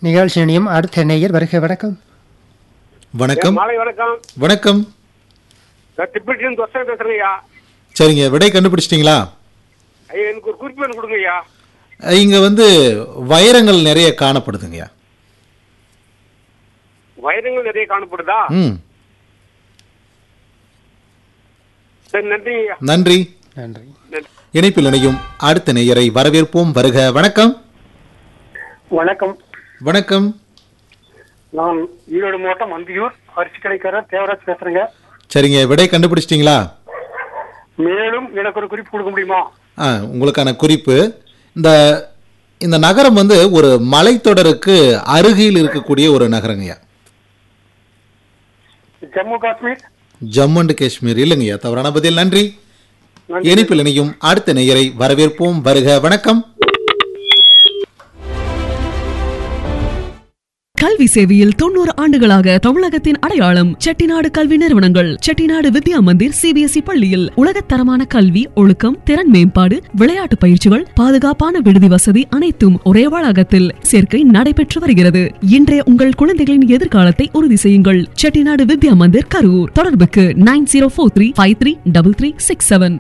நிகழ்ச்சி இணையும் அடுத்த நேயர் வருக வணக்கம் வணக்கம் மாலை வணக்கம் வணக்கம் நான் திப்பட்டிலிருந்து தொசை பேசுறேங்க ஐயா சரிங்க விடை கண்டுபிடிச்சிட்டிங்களா ஐயா எனக்கு ஒரு குறிப்பு வேணும் கொடுங்க ஐயா இங்க வந்து வைரங்கள் நிறைய காணப்படுதுங்கய்யா வைரங்கள் நிறைய காணப்படுதா ம் சரி நன்றி ஐயா நன்றி நன்றி நன்றி இணைப்பில் இணையும் அடுத்த நேயரை வரவேற்போம் வருக வணக்கம் வணக்கம் வணக்கம் நான் ஈரோடு மாவட்டம் அந்தியூர் அரிசி கடைக்காரர் தேவராஜ் பேசுறேங்க சரிங்க விடை கண்டுபிடிச்சிட்டிங்களா மேலும் எனக்கு ஒரு குறிப்பு கொடுக்க முடியுமா ஆ உங்களுக்கான குறிப்பு இந்த இந்த நகரம் வந்து ஒரு மலைத்தொடருக்கு அருகில் இருக்கக்கூடிய ஒரு நகரங்கய்யா ஜம்மு காஷ்மீர் ஜம்மு அண்ட் காஷ்மீர் இல்லைங்கய்யா தவறான பதில் நன்றி நன்றி. இணைப்பில் இணையும் அடுத்த நேயரை வரவேற்போம் வருக வணக்கம் கல்வி சேவையில் தொண்ணூறு ஆண்டுகளாக தமிழகத்தின் அடையாளம் செட்டிநாடு கல்வி நிறுவனங்கள் செட்டிநாடு வித்யா மந்திர் சிபிஎஸ்இ பள்ளியில் உலகத்தரமான கல்வி ஒழுக்கம் திறன் மேம்பாடு விளையாட்டு பயிற்சிகள் பாதுகாப்பான விடுதி வசதி அனைத்தும் ஒரே வளாகத்தில் சேர்க்கை நடைபெற்று வருகிறது இன்றைய உங்கள் குழந்தைகளின் எதிர்காலத்தை உறுதி செய்யுங்கள் செட்டிநாடு வித்யா மந்திர் கரூர் தொடர்புக்கு nine zero four three five three double three six seven